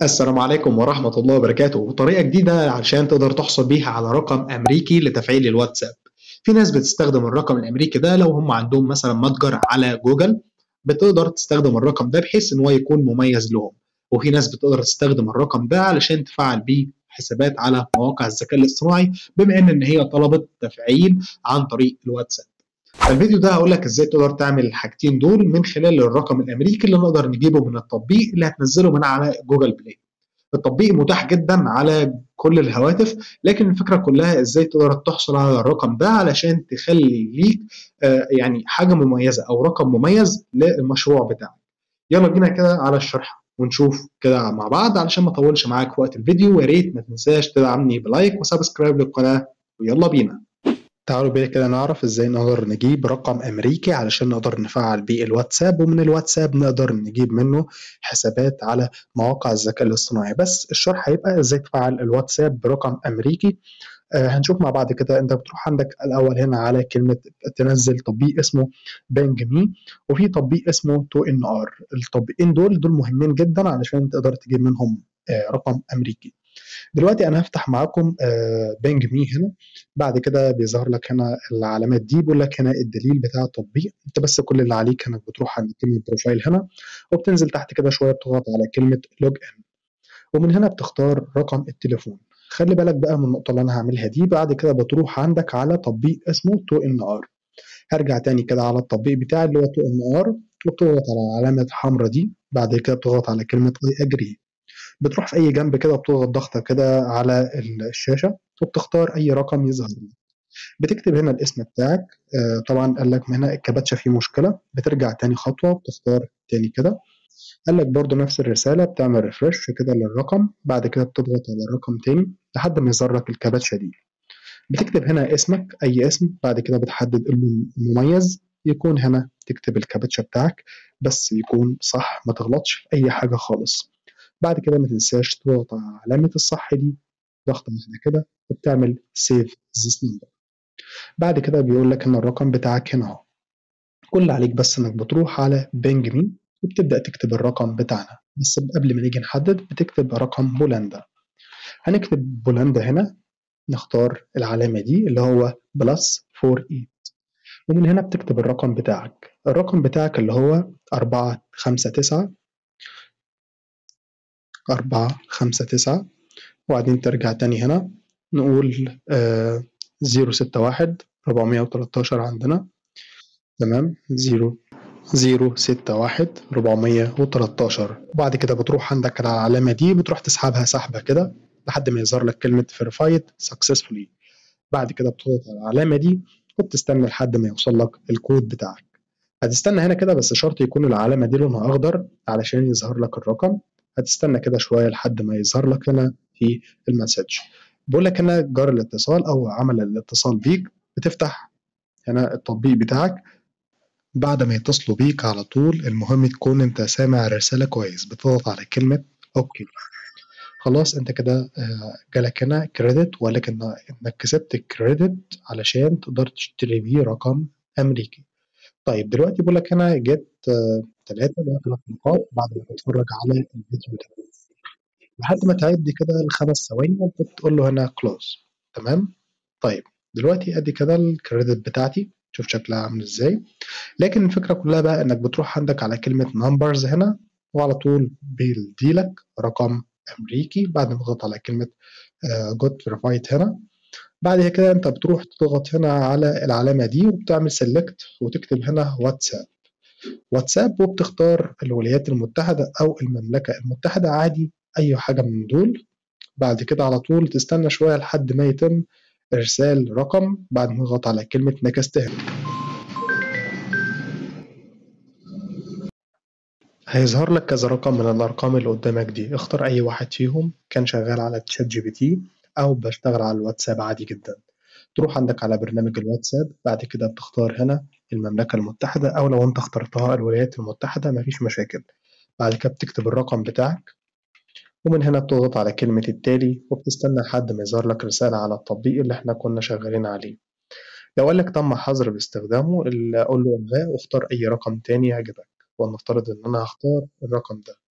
السلام عليكم ورحمة الله وبركاته طريقة جديدة علشان تقدر تحصل بيها على رقم أمريكي لتفعيل الواتساب في ناس بتستخدم الرقم الأمريكي ده لو هم عندهم مثلا متجر على جوجل بتقدر تستخدم الرقم ده بحيث إن هو يكون مميز لهم وفي ناس بتقدر تستخدم الرقم ده علشان تفعل بيه حسابات على مواقع الذكاء الاصطناعي بما إن إن هي طلبت تفعيل عن طريق الواتساب الفيديو ده هقول لك ازاي تقدر تعمل الحاجتين دول من خلال الرقم الامريكي اللي نقدر نجيبه من التطبيق اللي هتنزله من على جوجل بلاي التطبيق متاح جدا على كل الهواتف لكن الفكره كلها ازاي تقدر تحصل على الرقم ده علشان تخلي ليك آه يعني حاجه مميزه او رقم مميز للمشروع بتاعك يلا بينا كده على الشرح ونشوف كده مع بعض علشان ما اطولش معاك وقت الفيديو ويا ريت ما تنساش تدعمني بلايك وسبسكرايب للقناه ويلا بينا تعالوا بينا كده نعرف ازاي نقدر نجيب رقم امريكي علشان نقدر نفعل بيه الواتساب ومن الواتساب نقدر نجيب منه حسابات على مواقع الذكاء الاصطناعي بس الشرح هيبقى ازاي تفعل الواتساب برقم امريكي آه هنشوف مع بعض كده انت بتروح عندك الاول هنا على كلمه تنزل تطبيق اسمه بانج مي وفي تطبيق اسمه تو ان ار التطبيقين دول دول مهمين جدا علشان تقدر تجيب منهم آه رقم امريكي دلوقتي انا هفتح معاكم بانج مي هنا بعد كده بيظهر لك هنا العلامات دي بيقول لك هنا الدليل بتاع التطبيق انت بس كل اللي عليك انك بتروح عند كلمه بروفايل هنا وبتنزل تحت كده شويه بتضغط على كلمه لوج ان ومن هنا بتختار رقم التليفون خلي بالك بقى من النقطه اللي انا هعملها دي بعد كده بتروح عندك على تطبيق اسمه تو ان ار هرجع تاني كده على التطبيق بتاعي اللي هو تو ان ار وبتضغط على العلامه الحمراء دي بعد كده بتضغط على كلمه اي اجري بتروح في اي جنب كده بتضغط ضغطه كده على الشاشه وبتختار اي رقم يظهر لك بتكتب هنا الاسم بتاعك آه طبعا قال لك هنا الكباتشه فيه مشكله بترجع تاني خطوه بتختار تاني كده قال لك برضو نفس الرساله بتعمل ريفرش كده للرقم بعد كده بتضغط على الرقم تاني لحد ما يظهر لك الكباتشه دي بتكتب هنا اسمك اي اسم بعد كده بتحدد المميز يكون هنا تكتب الكباتشه بتاعك بس يكون صح ما تغلطش في اي حاجه خالص بعد كده ما تنساش تضغط على علامة الصح دي ضغطة واحدة كده وبتعمل سيف ذيس نمبر بعد كده بيقول لك ان الرقم بتاعك هنا اهو كل اللي عليك بس انك بتروح على بنج مي وبتبدأ تكتب الرقم بتاعنا بس قبل ما نيجي نحدد بتكتب رقم بولندا هنكتب بولندا هنا نختار العلامة دي اللي هو بلس 48 ومن هنا بتكتب الرقم بتاعك الرقم بتاعك اللي هو 459 أربعة خمسة تسعة وبعدين ترجع تاني هنا نقول آه زيرو ستة واحد ربعمية وتلاتاشر عندنا تمام زيرو زيرو ستة واحد ربعمية وتلاتاشر وبعد كده بتروح عندك على العلامة دي بتروح تسحبها سحبة كده لحد ما يظهر لك كلمة verified successfully بعد كده بتضغط على العلامة دي وبتستنى لحد ما يوصل لك الكود بتاعك هتستنى هنا كده بس شرط يكون العلامة دي لونها أخضر علشان يظهر لك الرقم هتستنى كده شويه لحد ما يظهر لك هنا في المسج بيقول لك هنا جار الاتصال او عمل الاتصال بيك بتفتح هنا التطبيق بتاعك بعد ما يتصلوا بيك على طول المهم تكون انت سامع الرساله كويس بتضغط على كلمه اوكي خلاص انت كده جالك هنا كريدت ولكن انك كسبت كريدت علشان تقدر تشتري بيه رقم امريكي طيب دلوقتي بيقول لك هنا جيت ثلاثة اللي هو ثلاث نقاط بعد ما تتفرج على الفيديو ده لحد ما تعد كده الخمس ثواني وبتقول له هنا كلوز تمام طيب دلوقتي ادي كده الكريدت بتاعتي شوف شكلها عامل ازاي لكن الفكره كلها بقى انك بتروح عندك على كلمه نمبرز هنا وعلى طول بيديلك رقم امريكي بعد ما تضغط على كلمه جوت فيرفايد هنا بعد كده انت بتروح تضغط هنا على العلامه دي وبتعمل سيلكت وتكتب هنا واتساب واتساب وبتختار الولايات المتحدة أو المملكة المتحدة عادي أي حاجة من دول بعد كده على طول تستنى شوية لحد ما يتم إرسال رقم بعد ما تضغط على كلمة نكست هنا هيظهر لك كذا رقم من الأرقام اللي قدامك دي اختار أي واحد فيهم كان شغال على تشات جي بي تي أو بشتغل على الواتساب عادي جدا تروح عندك على برنامج الواتساب بعد كده بتختار هنا المملكة المتحدة أو لو أنت اخترتها الولايات المتحدة مفيش مشاكل بعد كده بتكتب الرقم بتاعك ومن هنا بتضغط على كلمة التالي وبتستنى لحد ما يظهر لك رسالة على التطبيق اللي احنا كنا شغالين عليه لو قال لك تم حظر باستخدامه قول له الغاء واختار أي رقم تاني يعجبك ولنفترض إن أنا هختار الرقم ده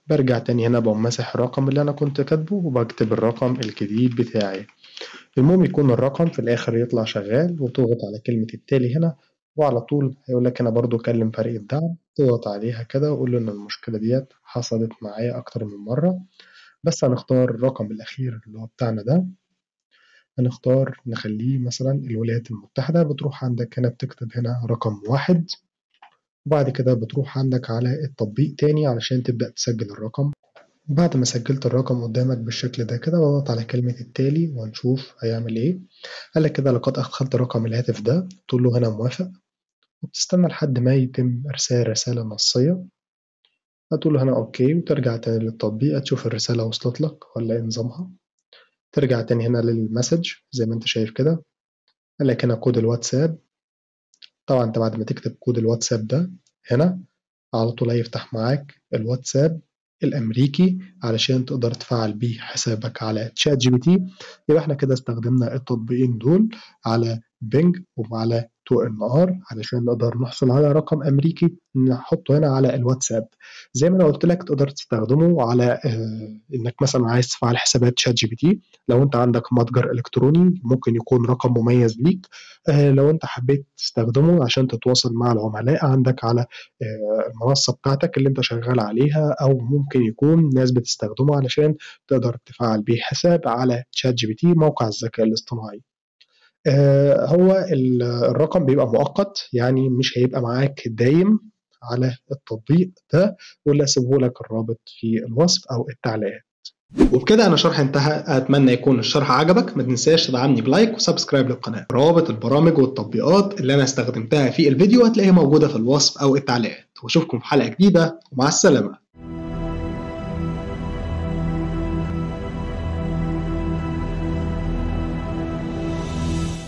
برجع تاني هنا بقوم ماسح الرقم اللي أنا كنت كاتبه وبكتب الرقم الجديد بتاعي المهم يكون الرقم في الآخر يطلع شغال وتضغط على كلمة التالي هنا وعلى طول هيقول لك هنا برضو كلم فريق الدعم تضغط عليها كده وقول له إن المشكلة ديت حصلت معايا أكتر من مرة بس هنختار الرقم الأخير اللي هو بتاعنا ده هنختار نخليه مثلا الولايات المتحدة بتروح عندك هنا بتكتب هنا رقم واحد وبعد كده بتروح عندك على التطبيق تاني علشان تبدأ تسجل الرقم بعد ما سجلت الرقم قدامك بالشكل ده كده بضغط على كلمة التالي ونشوف هيعمل ايه قال لك كده لقد أدخلت رقم الهاتف ده تقول له هنا موافق وبتستنى لحد ما يتم إرسال رسالة نصية هتقول له هنا أوكي وترجع تاني للتطبيق تشوف الرسالة وصلت لك ولا إيه نظامها ترجع تاني هنا للمسج زي ما أنت شايف كده قال لك هنا كود الواتساب طبعا أنت بعد ما تكتب كود الواتساب ده هنا على طول هيفتح معاك الواتساب الامريكي علشان تقدر تفعل بيه حسابك على تشات جي بي تي يبقى احنا كده استخدمنا التطبيقين دول على بينج وعلى تو ان ار علشان نقدر نحصل على رقم امريكي نحطه هنا على الواتساب زي ما انا قلت لك تقدر تستخدمه على آه انك مثلا عايز تفعل حسابات شات جي بي تي لو انت عندك متجر الكتروني ممكن يكون رقم مميز ليك آه لو انت حبيت تستخدمه عشان تتواصل مع العملاء عندك على آه المنصه بتاعتك اللي انت شغال عليها او ممكن يكون ناس بتستخدمه علشان تقدر تفعل بيه حساب على شات جي بي تي موقع الذكاء الاصطناعي هو الرقم بيبقى مؤقت يعني مش هيبقى معاك دايم على التطبيق ده واللي اسيبه لك الرابط في الوصف او التعليقات وبكده انا شرح انتهى اتمنى يكون الشرح عجبك ما تنساش تدعمني بلايك وسبسكرايب للقناه روابط البرامج والتطبيقات اللي انا استخدمتها في الفيديو هتلاقيها موجوده في الوصف او التعليقات واشوفكم في حلقه جديده ومع السلامه